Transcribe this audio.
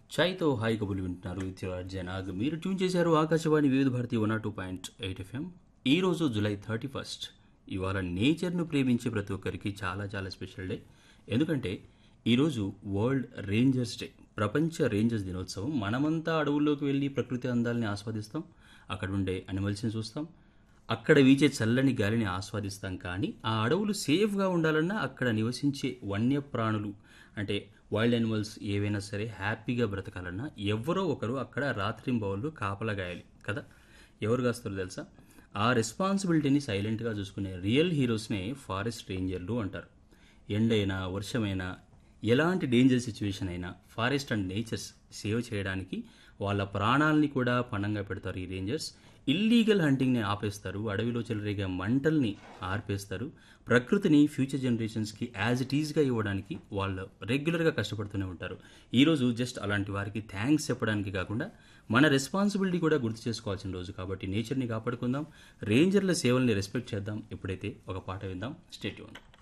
ఛాయ్తో hi కబులు వింటున్నారు జనాగ్ మీరు tune చేశారు Akashvani Vividh Bharati one two point eight FM ఈరోజు జూలై థర్టీ ఫస్ట్ ఇవాళ నేచర్ను ప్రేమించే ప్రతి ఒక్కరికి చాలా చాలా స్పెషల్ డే ఎందుకంటే ఈరోజు వరల్డ్ రేంజర్స్ డే ప్రపంచ రేంజర్స్ దినోత్సవం మనమంతా అడవుల్లోకి వెళ్ళి ప్రకృతి అందాలని ఆస్వాదిస్తాం అక్కడ ఉండే అనిమల్స్ని చూస్తాం అక్కడ వీచే చల్లని గాలిని ఆస్వాదిస్తాం కానీ ఆ అడవులు సేఫ్గా ఉండాలన్నా అక్కడ నివసించే వన్యప్రాణులు అంటే వైల్డ్ యానిమల్స్ ఏవైనా సరే హ్యాపీగా బ్రతకాలన్నా ఎవరో ఒకరు అక్కడ రాత్రింబవళ్ళు కాపలా గాయాలి కదా ఎవరు కాస్తారో తెలుసా ఆ రెస్పాన్సిబిలిటీని సైలెంట్గా చూసుకునే రియల్ హీరోస్నే ఫారెస్ట్ రేంజర్లు అంటారు ఎండైనా వర్షమైనా ఎలాంటి డేంజర్ సిచ్యువేషన్ అయినా ఫారెస్ట్ అండ్ నేచర్స్ సేవ్ చేయడానికి వాళ్ళ ప్రాణాలని కూడా పణంగా పెడతారు ఈ రేంజర్స్ ఇల్లీగల్ హంటింగ్ని ఆపేస్తారు అడవిలో చెలరేగే మంటల్ని ఆర్పేస్తారు ప్రకృతిని ఫ్యూచర్ జనరేషన్స్కి యాజ్ ఇట్ ఈజ్గా ఇవ్వడానికి వాళ్ళు రెగ్యులర్గా కష్టపడుతూనే ఉంటారు ఈరోజు జస్ట్ అలాంటి వారికి థ్యాంక్స్ చెప్పడానికి కాకుండా మన రెస్పాన్సిబిలిటీ కూడా గుర్తు చేసుకోవాల్సిన రోజు కాబట్టి నేచర్ని కాపాడుకుందాం రేంజర్ల సేవల్ని రెస్పెక్ట్ చేద్దాం ఎప్పుడైతే ఒక పాట విందాం స్టేట్